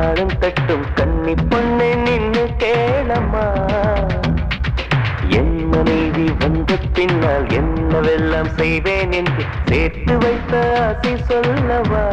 தாளம் தட்டும் கன்னி பொண்ணு நின்னு கேளம்மா என் மனைவி வந்த பின்னால் என்னவெல்லாம் செய்வேன் என்று சேர்த்து வைத்த ஆசை சொல்லவா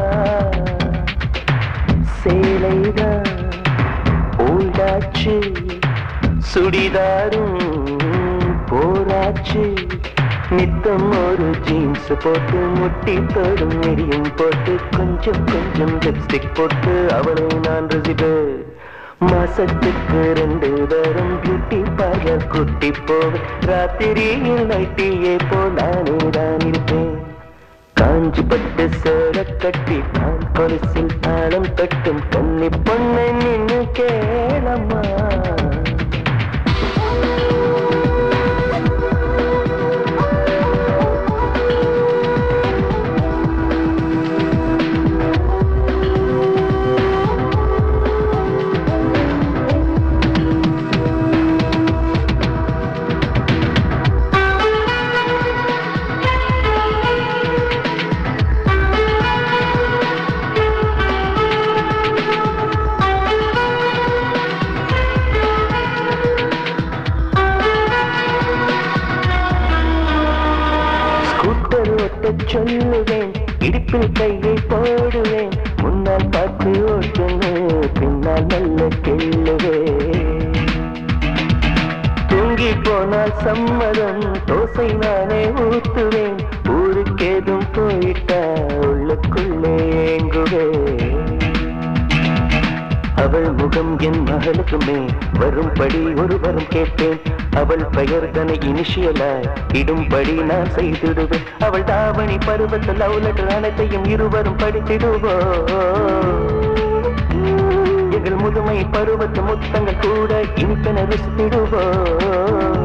சேலைதான் ஓல்டாச்சு சுடிதாரும் போராச்சு நித்தம் ஒரு ஜீன்ஸ் போட்டு முட்டி தோடும் நெடியும் போட்டு கொஞ்சம் கொஞ்சம் லிப்ஸ்டிக் போட்டு அவளை நான் ரசிப்பேன் மாசத்துக்கு ரெண்டு தரம் பியூட்டி பார்லர் குட்டி போவேன் ராத்திரியில் நைட்டியே போ நானே தான் இருப்பேன் காஞ்சி பட்டு சேர கட்டி தான் கொலுசில் தாளம் கட்டும் கன்னி பொண்ணை நின்னு கேளம்மா ஸ்கூட்டர் ஓட்டச் சொல்லுவேன் இடுப்பில் கையை போடுவேன் முன்னால் பார்த்து ஓட்டுன்னு பின்னால் நல்ல கிள்ளுவேன் தூங்கி போனால் சம்மதம் தோசை நானே ஊத்துவேன் ஊருக்கேதும் போயிட்டா உள்ளுக்குள்ளே ஏங்குவேன் அவள் முகம் என் மகளுக்குமே வரும்படி ஒருவரும் கேட்பேன் அவள் பெயர் தன இனிஷியலாய் இடும்படி நான் செய்திடுவேன் அவள் தாவணி பருவத்தில் லெட்டர் அனைத்தையும் இருவரும் படித்திடுவோம் எங்கள் முதுமை பருவத்து முத்தங்கள் கூட இனிப்பென ருசித்திடுவோம்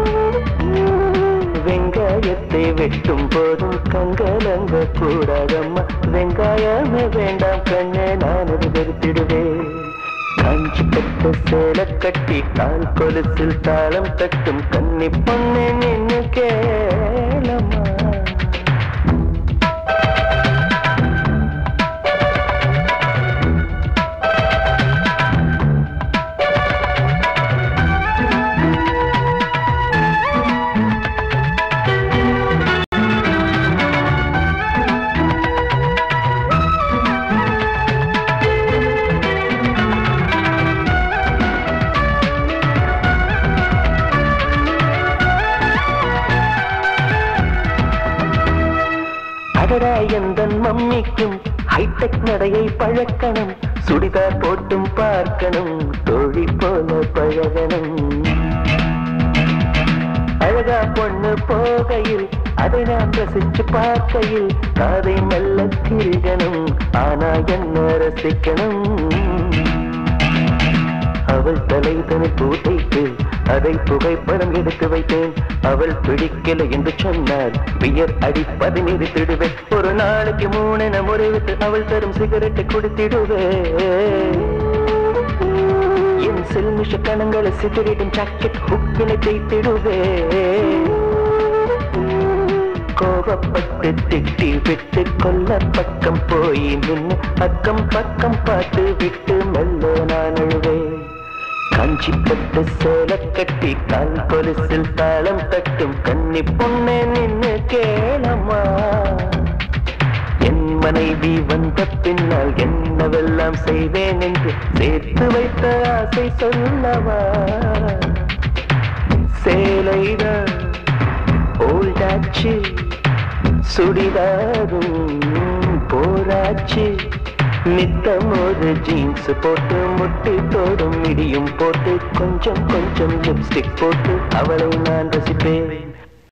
வெங்காயத்தை வெட்டும் போதும் கங்கலங்க கூடாதம்மா வெங்காயமே வேண்டாம் கண்ணே நான் அது வெறுத்திடுவேன் காஞ்சி பட்டு சேல கட்டி கால் கொலுசில் தாளம் தட்டும் கன்னி பொண்ணு நின்னு கேளம்மா அடடா எந்தன் மம்மிக்கும் ஹைடெக் நடையை பழக்கணும் சுடிதார் போட்டும் பார்க்கணும் தோழி போல பழகணும் அழகா பொண்ணு போகையில் அதை நான் ரசிச்சு பார்க்கையில் காதை மெல்ல திருகணும் ஆனா என்ன ரசிக்கணும் அவள் தலை தனி பூட்டைக்கு அதை புகைப்படம் எடுத்து வைத்தேன் அவள் பிடிக்கல என்று சொன்னார் வியர் அடிப்பதை நிறுத்திடுவேன் ஒரு நாளைக்கு மூணென முறைவிட்டு அவள் தரும் சிகரெட்டை குடித்திடுவேன் என் செல்மிஷ கணங்களை சிதறிடும் ஜாக்கெட் ஹுக்கினை தேய்த்திடுவேன் கோபப்பட்டு திட்டி விட்டு கொல்ல பக்கம் போய் நின்று அக்கம் பக்கம் பார்த்து விட்டு மெல்ல நான் அழுவேன் காஞ்சி பட்டு சேல கட்டி கால் கொலுசில் தாளம் தட்டும் கன்னி பொண்ணே நின்னு கேளம்மா என் மனைவி வந்த பின்னால் என்னவெல்லாம் செய்வேன் என்று சேர்த்து வைத்த ஆசை சொல்லவா சேலைதான் ஓல்டாச்சு சுடிதாரும் போராச்சு நித்தம் ஒரு ஜீன்ஸ் போட்டு முட்டி தோடும் இடியும் போட்டு கொஞ்சம் கொஞ்சம் லிப்ஸ்டிக் போட்டு அவளை நான் ரசிப்பேன்